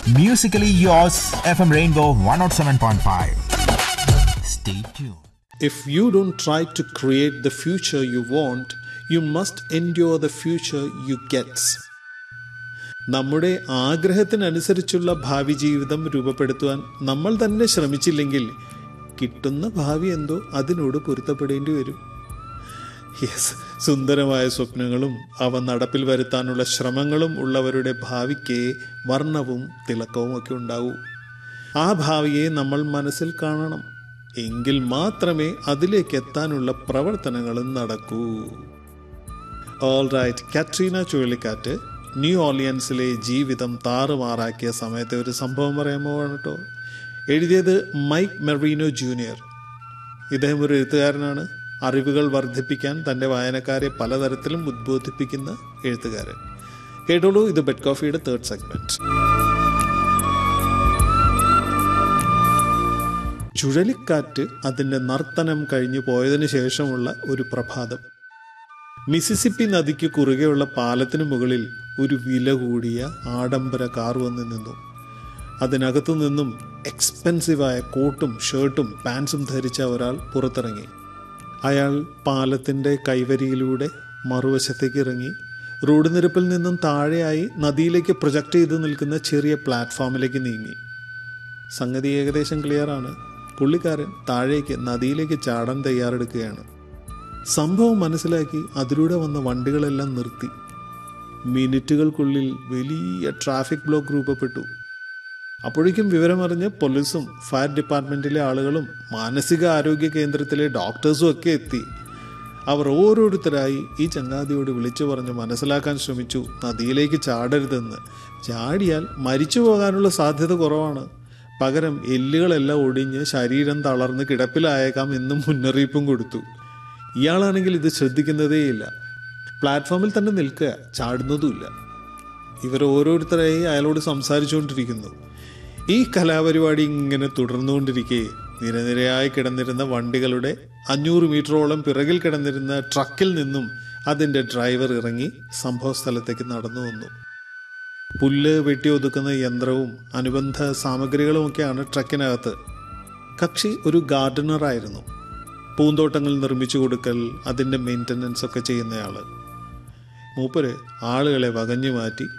Musically yours, FM Rainbow 107.5. Stay tuned. If you don't try to create the future you want, you must endure the future you get. നമ്മുടെ ആഗ്രഹത്തിനനുസരിച്ചുള്ള ഭാവി ജീവിതം രൂപപ്പെടുത്തുവാൻ നമ്മൾ തന്നെ ശ്രമിച്ചില്ലെങ്കിൽ കിട്ടുന്ന ഭാവി എന്തോ അതിനോട് പൊരുത്തപ്പെടേണ്ടി വരും യെസ് സുന്ദരമായ സ്വപ്നങ്ങളും അവ നടപ്പിൽ വരുത്താനുള്ള ശ്രമങ്ങളും ഉള്ളവരുടെ ഭാവിക്ക് വർണ്ണവും തിളക്കവും ഒക്കെ ഉണ്ടാവൂ ആ ഭാവിയെ നമ്മൾ മനസ്സിൽ കാണണം എങ്കിൽ മാത്രമേ അതിലേക്ക് എത്താനുള്ള പ്രവർത്തനങ്ങളും നടക്കൂ ഓൾ റൈറ്റ് കാട്രീന ചുഴലിക്കാറ്റ് ന്യൂ ഓർലിയൻസിലെ ജീവിതം താറുമാറാക്കിയ സമയത്തെ ഒരു സംഭവം പറയാമോ കേട്ടോ എഴുതിയത് മൈക്ക് മെറീനോ ജൂനിയർ ഇദ്ദേഹം ഒരു എഴുത്തുകാരനാണ് അറിവുകൾ വർദ്ധിപ്പിക്കാൻ തൻ്റെ വായനക്കാരെ പലതരത്തിലും ഉദ്ബോധിപ്പിക്കുന്ന എഴുത്തുകാരൻ കേട്ടോളൂ ഇത് ബെഡ് കോഫിയുടെ തേർഡ് സെഗ്മെന്റ് ചുഴലിക്കാറ്റ് അതിൻ്റെ നർത്തനം കഴിഞ്ഞു പോയതിനു ശേഷമുള്ള ഒരു പ്രഭാതം മിസിസിപ്പി നദിക്ക് കുറുകെയുള്ള പാലത്തിനു മുകളിൽ ഒരു വില കൂടിയ ആഡംബര കാർ വന്ന് നിന്നു അതിനകത്തു നിന്നും എക്സ്പെൻസീവായ കോട്ടും ഷർട്ടും പാൻസും ധരിച്ച ഒരാൾ പുറത്തിറങ്ങി അയാൾ പാലത്തിൻ്റെ കൈവരിയിലൂടെ മറുവശത്തേക്ക് ഇറങ്ങി റോഡ് നിരപ്പിൽ നിന്നും താഴെയായി നദിയിലേക്ക് പ്രൊജക്റ്റ് ചെയ്ത് നിൽക്കുന്ന ചെറിയ പ്ലാറ്റ്ഫോമിലേക്ക് നീങ്ങി സംഗതി ഏകദേശം ക്ലിയറാണ് പുള്ളിക്കാരൻ താഴേക്ക് നദിയിലേക്ക് ചാടാൻ തയ്യാറെടുക്കുകയാണ് സംഭവം മനസ്സിലാക്കി അതിലൂടെ വന്ന വണ്ടികളെല്ലാം നിർത്തി മിനിറ്റുകൾക്കുള്ളിൽ വലിയ ട്രാഫിക് ബ്ലോക്ക് രൂപപ്പെട്ടു അപ്പോഴേക്കും വിവരമറിഞ്ഞ് പോലീസും ഫയർ ഡിപ്പാർട്ട്മെന്റിലെ ആളുകളും മാനസിക ആരോഗ്യ കേന്ദ്രത്തിലെ ഡോക്ടേഴ്സും ഒക്കെ എത്തി അവർ ഓരോരുത്തരായി ഈ ചങ്ങാതിയോട് വിളിച്ചു പറഞ്ഞ് മനസ്സിലാക്കാൻ ശ്രമിച്ചു നദിയിലേക്ക് ചാടരുതെന്ന് ചാടിയാൽ മരിച്ചു പോകാനുള്ള സാധ്യത കുറവാണ് പകരം എല്ലുകളെല്ലാം ഒടിഞ്ഞ് ശരീരം തളർന്ന് കിടപ്പിലായേക്കാം എന്നും മുന്നറിയിപ്പും കൊടുത്തു ഇയാളാണെങ്കിൽ ഇത് ശ്രദ്ധിക്കുന്നതേയില്ല പ്ലാറ്റ്ഫോമിൽ തന്നെ നിൽക്കുക ചാടുന്നതുമില്ല ഇവർ ഓരോരുത്തരായി അയാളോട് സംസാരിച്ചുകൊണ്ടിരിക്കുന്നു ഈ കലാപരിപാടി ഇങ്ങനെ തുടർന്നുകൊണ്ടിരിക്കെ നിരനിരയായി കിടന്നിരുന്ന വണ്ടികളുടെ അഞ്ഞൂറ് മീറ്ററോളം പിറകിൽ കിടന്നിരുന്ന ട്രക്കിൽ നിന്നും അതിൻ്റെ ഡ്രൈവർ ഇറങ്ങി സംഭവ സ്ഥലത്തേക്ക് നടന്നു വന്നു പുല്ല് വെട്ടി ഒതുക്കുന്ന യന്ത്രവും അനുബന്ധ സാമഗ്രികളുമൊക്കെയാണ് ട്രക്കിനകത്ത് കക്ഷി ഒരു ഗാർഡനറായിരുന്നു പൂന്തോട്ടങ്ങൾ നിർമ്മിച്ചു കൊടുക്കൽ അതിൻ്റെ മെയിൻ്റനൻസ് ഒക്കെ ചെയ്യുന്നയാള് മൂപ്പര് ആളുകളെ വകഞ്ഞു മാറ്റി